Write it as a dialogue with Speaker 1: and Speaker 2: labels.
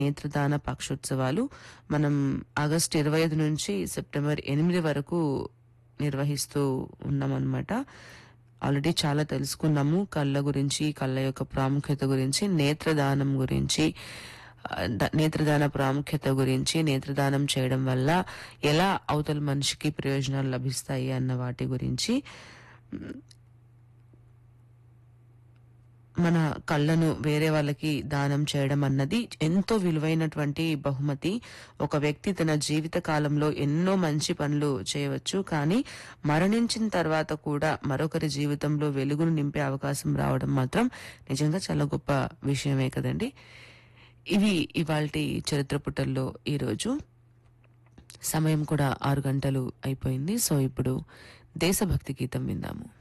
Speaker 1: నేత్రదాన పక్షోత్సవాలు మనం ఆగస్టు ఇరవై ఐదు నుంచి సెప్టెంబర్ ఎనిమిది వరకు నిర్వహిస్తూ ఉన్నామన్నమాట ఆల్రెడీ చాలా తెలుసుకున్నాము కళ్ళ గురించి కళ్ళ యొక్క ప్రాముఖ్యత గురించి నేత్రదానం గురించి ఆ, ద- నేత్రదాన ప్రాముఖ్యత గురించి నేత్రదానం చేయడం వల్ల ఎలా అవతల మనిషికి ప్రయోజనాలు లభిస్తాయి అన్న వాటి గురించి మన కళ్ళను వేరే వాళ్ళకి దానం చేయడం అన్నది ఎంతో విలువైనటువంటి బహుమతి ఒక వ్యక్తి తన జీవిత కాలంలో ఎన్నో మంచి పనులు చేయవచ్చు కానీ మరణించిన తర్వాత కూడా మరొకరి జీవితంలో వెలుగును నింపే అవకాశం రావడం మాత్రం నిజంగా చాలా గొప్ప విషయమే కదండి ఇవి ఇవాల్టి చరిత్ర పుటల్లో ఈరోజు సమయం కూడా ఆరు గంటలు అయిపోయింది సో ఇప్పుడు దేశభక్తి గీతం విందాము